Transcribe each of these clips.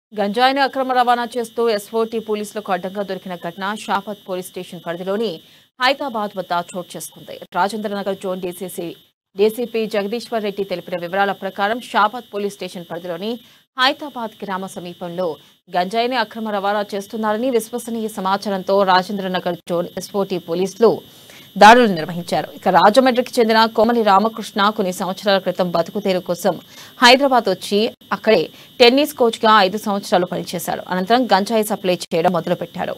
గంజాయిని అక్రమ రవాణా చేస్తూ ఎస్ఓటీ పోలీసులకు అడ్డంగా దొరికిన ఘటన షాపత్ పోలీస్ స్టేషన్ పరిధిలోని హైదరాబాద్ వద్ద చోటు చేసుకుంది Rajendranagar zone DCC DCP Jagadishwar Reddy తెలిపిన వివరాల ప్రకారం షాపత్ పోలీస్ స్టేషన్ పరిధిలోని హైదరాబాద్ గ్రామ సమీపంలో గంజాయిని అక్రమ రవాణా చేస్తున్నారని విశ్వసనీయ సమాచారంతో రాజేంద్రనగర్ జోన్ ఎస్ఓటీ పోలీసులు దాడులు నిర్వహించారు ఇక రాజమండ్రికి చెందిన కోమలి రామకృష్ణ కొన్ని సంవత్సరాల క్రితం బతుకు తెరువు కోసం హైదరాబాద్ వచ్చి అక్కడే టెన్నిస్ కోచ్ గా ఐదు సంవత్సరాలు పనిచేశారు అనంతరం గంజాయి సప్లై చేయడం మొదలుపెట్టారు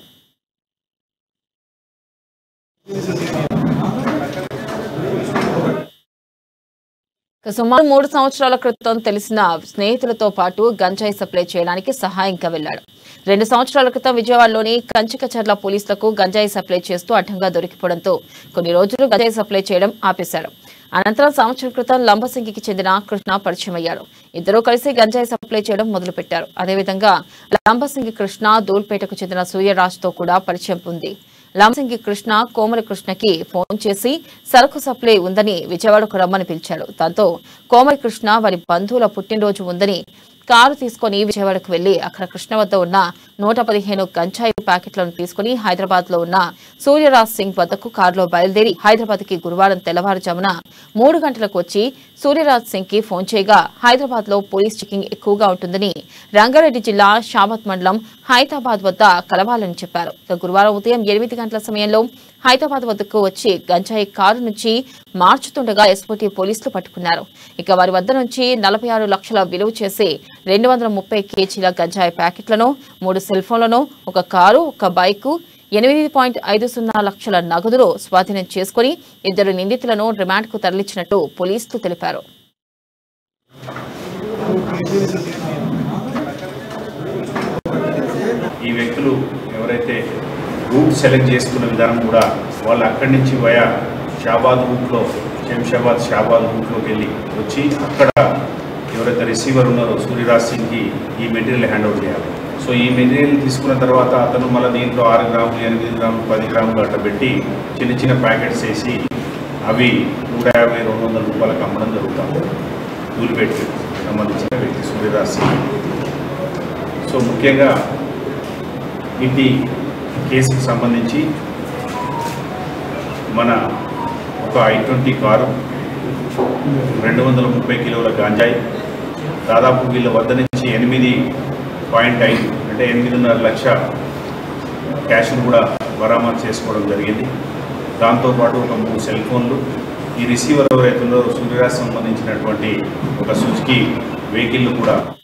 ఇక సుమారు మూడు సంవత్సరాల క్రితం తెలిసిన స్నేహితులతో పాటు గంజాయి సప్లై చేయడానికి సహాయంగా వెళ్లాడు రెండు సంవత్సరాల క్రితం విజయవాడలోని కంచికచర్ల పోలీసులకు గంజాయి సప్లై చేస్తూ అడ్డంగా దొరికిపోవడంతో కొన్ని రోజులు గంజాయి సప్లై చేయడం ఆపేశాడు అనంతరం సంవత్సరం క్రితం లంబసింగికి చెందిన కృష్ణ పరిచయం అయ్యాడు ఇద్దరూ కలిసి గంజాయి సప్లై చేయడం మొదలుపెట్టారు అదేవిధంగా లంబసింగి కృష్ణ దూల్పేటకు చెందిన సూర్యరాజ్తో కూడా పరిచయం ఉంది లంబసింగి కృష్ణ కోమలి కృష్ణకి ఫోన్ చేసి సరుకు సప్లై ఉందని విజయవాడకు రమ్మని పిలిచాడు దాంతో కోమలి కృష్ణ వారి బంధువుల పుట్టినరోజు ఉందని కారు తీసుకొని విజయవాడకు వెళ్లి అక్కడ కృష్ణ వద్ద ఉన్న నూట పదిహేను గంజాయి ప్యాకెట్లను తీసుకుని హైదరాబాద్ లో ఉన్న సూర్యరాజ్ సింగ్ వద్దకు కారులో బయలుదేరి హైదరాబాద్ కి గురువారం తెల్లవారుజామున మూడు గంటలకు వచ్చి సూర్యరాజ్ సింగ్ కి ఫోన్ చేయగా హైదరాబాద్ లో పోలీస్ చెకింగ్ ఎక్కువగా ఉంటుందని రంగారెడ్డి జిల్లా షాబత్ మండలం హైదరాబాద్ వద్ద కలవాలని చెప్పారు ఇక గురువారం ఉదయం ఎనిమిది గంటల సమయంలో హైదరాబాద్ వద్దకు వచ్చి గంజాయి కారు నుంచి మార్చుతుండగా ఎస్పోటీ పోలీసులు పట్టుకున్నారు ఇక వారి వద్ద నుంచి నలభై ఆరు లక్షల విలువ చేసి రెండు వందల ముప్పై కేజీల గంజాయి ప్యాకెట్లను మూడు సెల్ ఫోన్లను ఒక కారు ఒక బైకు ఎనిమిది పాయింట్ ఐదు సున్నా లక్షల నగదును స్వాధీనం చేసుకుని ఇద్దరు నిందితులను రిమాండ్కు తరలించినట్టు పోలీసులు తెలిపారు ఈ వ్యక్తులు ఎవరైతే రూట్ సెలెక్ట్ చేసుకున్న విధానం కూడా వాళ్ళు అక్కడి నుంచి వయా షాబాద్ రూట్లో శంషాబాద్ షాబాద్ రూట్లోకి వెళ్ళి వచ్చి అక్కడ ఎవరైతే రిసీవర్ ఉన్నారో సూర్యరాజ్ సింగ్కి ఈ మెటీరియల్ హ్యాండ్ ఓవర్ చేయాలి సో ఈ మెటీరియల్ తీసుకున్న తర్వాత అతను మళ్ళీ దీంట్లో ఆరు గ్రాములు ఎనిమిది గ్రాములు పది గ్రాములు అట్లా పెట్టి చిన్న చిన్న ప్యాకెట్స్ వేసి అవి నూట యాభై రెండు వందల రూపాయలకు అమ్మడం జరుగుతుంది దూలిపెట్టి సంబంధించిన వ్యక్తి సూర్యరాజ్ సింగ్ సో ముఖ్యంగా ఇది కేసుకు సంబంధించి మన ఒక ఐ ట్వంటీ కారు రెండు వందల ముప్పై కిలోల గాంజాయి దాదాపు వీళ్ళ వద్ద నుంచి ఎనిమిది పాయింట్ ఐదు అంటే ఎనిమిదిన్నర లక్ష క్యాష్ను కూడా బరామతు చేసుకోవడం జరిగింది దాంతోపాటు ఒక మూడు సెల్ ఫోన్లు ఈ రిసీవర్ ఎవరైతే ఉన్నారో సూర్యరాజ్ సంబంధించినటువంటి ఒక సుజుకి వెహికల్ కూడా